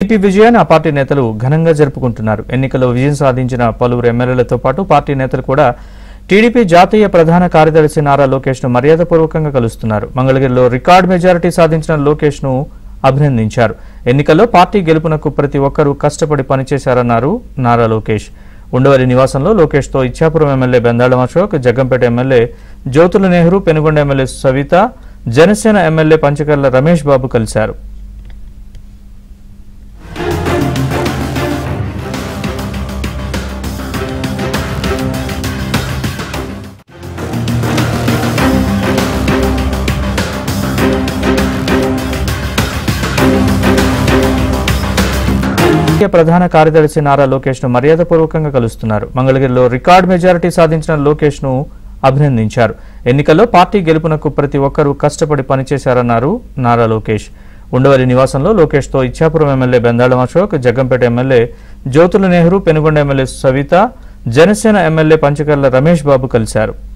TDP విజయాన్ని ఆ party నేతలు ఘనంగా జరుపుకుంటున్నారు ఎన్నికల్లో విజయం సాధించిన పలువురు ఎమ్మెల్యేలతో పాటు పార్టీ నేతలు కూడా టీడీపీ జాతీయ ప్రధాన కార్యదర్శి నారా లోకేష్ ను మర్యాదపూర్వకంగా కలుస్తున్నారు మంగళగిరిలో రికార్డ్ మెజారిటీ సాధించిన లోకేష్ ను అభినందించారు ఎన్నికల్లో పార్టీ గెలుపునకు ప్రతి ఒక్కరూ కష్టపడి పనిచేశారన్నారు నారా లోకేష్ ఉండవల్లి నివాసంలో లోకేష్ తో Ichchapuram MLA Bendalam Ashok Jaggampeta MLA Jyothula Nehru Penugonda MLA Savitha Janasena MLA Panchakarla Ramesh Babu కలిశారు జాతీయ ప్రధాన కార్యదర్శి నారా లోకేష్ ను మర్యాదపూర్వకంగా కలుస్తున్నారు మంగళగిరిలో రికార్డ్ మెజారిటీ సాధించిన లోకేష్ ను అభినందించారు ఎన్నికల్లో పార్టీ గెలుపునకు ప్రతి ఒక్కరూ కష్టపడి పనిచేశారన్నారు నారా లోకేష్ ఉండవల్లి నివాసంలో లోకేష్ తో Ichchapuram MLA Bendalam Ashok Jaggampeta MLA Jyothula Nehru Penugonda MLA Savitha Janasena MLA Panchakarla Ramesh Babu కలిశారు